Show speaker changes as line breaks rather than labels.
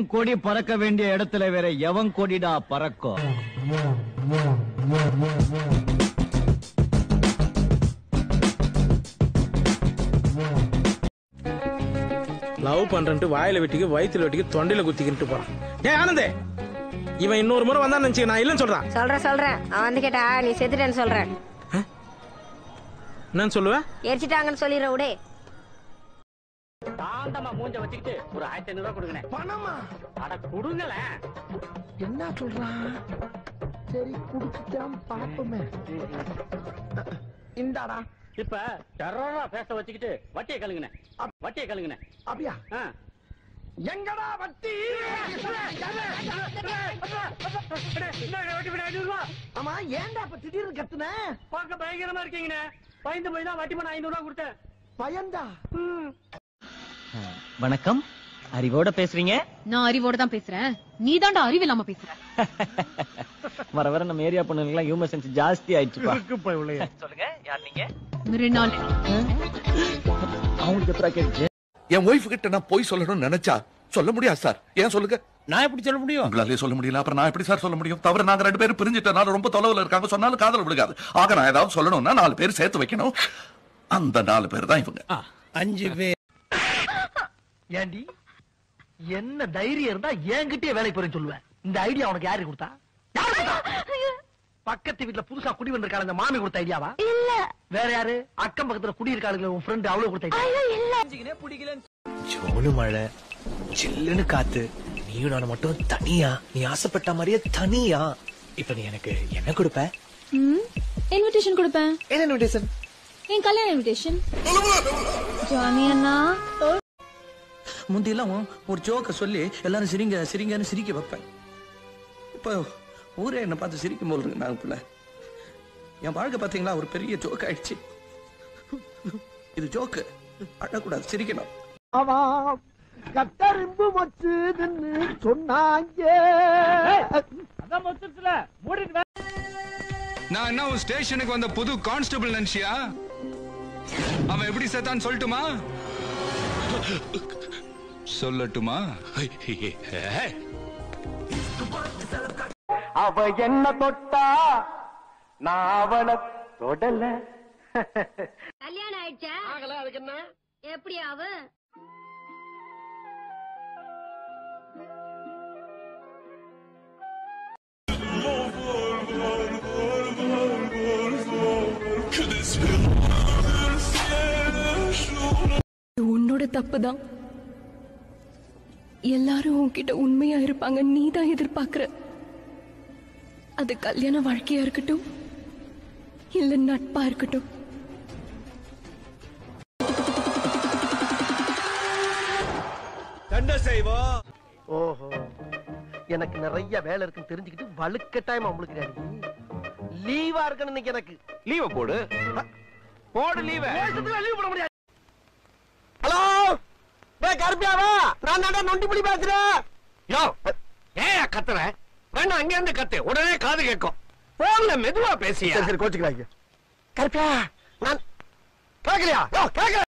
கொடி பறக்க வேண்டிய இடத்துல வேற எவன் கொடிடா பறக்கும்
லவ் பண்றேன்ட்டு வாயில வெட்டிக்கு வயித்துல வெட்டிக்கு தொண்டையில குத்திக்கிட்டு போறான் ஏன் ஆனந்தே இவன் இன்னொரு முறை வந்தா நினைச்சு நான் இல்லைன்னு சொல்றான்
சொல்றேன் சொல்றேன் அவன் வந்து கேட்டா நீ செத்துட்டேன்னு சொல்றேன்
என்னன்னு சொல்லுவேன்
எரிச்சிட்டாங்கன்னு சொல்லிடுற விடே
சாந்தமா மூஞ்ச வச்சுக்கிட்டு ஒரு ஆயிரத்தி ஐநூறு ரூபாய் கொடுங்க
பணமா
அட கொடுங்களேன்
என்ன சொல்றான் சரி குடுத்துட்டான் பாப்போமே இந்தாடா
இப்ப டெரரா பேச வச்சுக்கிட்டு வட்டியை கழுங்குனேன் வட்டியை கழுங்குனேன்
அப்படியா
ஆ.
எங்கடா வட்டி ஆமா ஏன்டா இப்ப திடீர்னு கத்துன
பார்க்க பயங்கரமா இருக்கீங்கண்ணே பயந்து போய் தான் வட்டி பண்ண ஐநூறு ரூபாய் கொடுத்தேன்
பயந்தா
வணக்கம் அறிவோட பேசுறீங்க
நான் அறிவோட தான் பேசுறேன் நீ தாண்டா அறிவு இல்லாம பேசுற
வர வர நம்ம ஏரியா பொண்ணுங்கலாம் ஹியூமர் சென்ஸ் ஜாஸ்தி ஆயிடுச்சுப்பா சொல்லுங்க யார் நீங்க
மிருநாள்
அவங்களுக்கு எப்படா கேட்டுச்சு
என் ஒய்ஃப் கிட்ட நான் போய் சொல்லணும்னு நினைச்சா சொல்ல முடியாது சார் ஏன் சொல்லுங்க
நான் எப்படி சொல்ல முடியும்
உங்களாலே சொல்ல முடியல அப்புறம் நான் எப்படி சார் சொல்ல முடியும் தவிர நாங்க ரெண்டு பேரும் பிரிஞ்சிட்டனால ரொம்ப தொலைவில் இருக்காங்க சொன்னாலும் காதல் விழுகாது ஆக நான் ஏதாவது சொல்லணும்னா நாலு பேர் சேர்த்து வைக்கணும் அந்த நாலு பேர் தான் இவங்க
அஞ்சு பேர் ஏண்டி என்ன தைரியம் இருந்தா என்கிட்டயே வேலைக்கு போறேன்னு சொல்லுவேன் இந்த ஐடியா உனக்கு யாரு கொடுத்தா யாரு கொடுத்தா? பக்கத்து வீட்டுல புதுசா குடி வந்திருக்காங்க அந்த மாமி கொடுத்த ஐடியாவா இல்ல வேற யாரு அக்கம் பக்கத்துல குடி இருக்காளுங்க உன் ஃப்ரெண்ட் அவ்வளவு கொடுத்த ஐடியா
ஜோனு மழை சில்லுன்னு காத்து நீயும் நானும் மட்டும் தனியா நீ ஆசைப்பட்ட மாதிரியே தனியா இப்ப நீ எனக்கு என்ன கொடுப்ப
இன்விடேஷன் கொடுப்பேன்
என்ன இன்விடேஷன்
என் கல்யாண இன்விடேஷன் ஜானி அண்ணா
முந்தியெல்லாம் ஒரு ஜோக்க சொல்லி எல்லாரும் சிரிங்க சிரிங்கன்னு சிரிக்க வைப்பேன் இப்போ ஊரே என்னை பார்த்து சிரிக்கும் போல் இருக்கு நான் பிள்ளை என் வாழ்க்கை பார்த்தீங்களா ஒரு பெரிய ஜோக் ஆயிடுச்சு இது ஜோக்கு அழக்கூடாது சிரிக்கணும்
அவா கட்டறிம்பு வச்சுதுன்னு சொன்னாங்க
அதான் மொத்தத்துல மூடிட்டு
நான் என்ன ஒரு ஸ்டேஷனுக்கு வந்த புது கான்ஸ்டபிள் நினைச்சியா அவன் எப்படி செத்தான்னு சொல்லட்டுமா சொல்லட்டுமா
அவ என்ன தொட்டா நான் அவளை தொடல
கல்யாணம் ஆயிடுச்சா
ஆகல அதுக்கு என்ன
எப்படி ஆவு
உன்னோட தப்பு தான் எல்லாரும் உன்கிட்ட உண்மையா இருப்பாங்க நீ தான் எதிர்பார்க்கிற அது கல்யாண வாழ்க்கையா இருக்கட்டும் இல்ல நட்பா இருக்கட்டும்
ஓஹோ எனக்கு நிறைய வேலை இருக்குன்னு தெரிஞ்சுக்கிட்டு வலுக்கட்டாயமா உங்களுக்கு லீவா இருக்கணும் இன்னைக்கு எனக்கு
லீவ போடு போடு லீவ
லீவ் போட முடியாது ஹலோ டேய் கருப்பியாவா நான் தாண்டா நொண்டி புலி பேசுறேன் யோ ஏன் கத்துற வேணா அங்க இருந்து கத்து உடனே காது கேட்கும் போன்ல மெதுவா பேசியா சரி சரி கோச்சுக்கிறாங்க கருப்பியா நான் கேக்கலையா யோ கேக்கல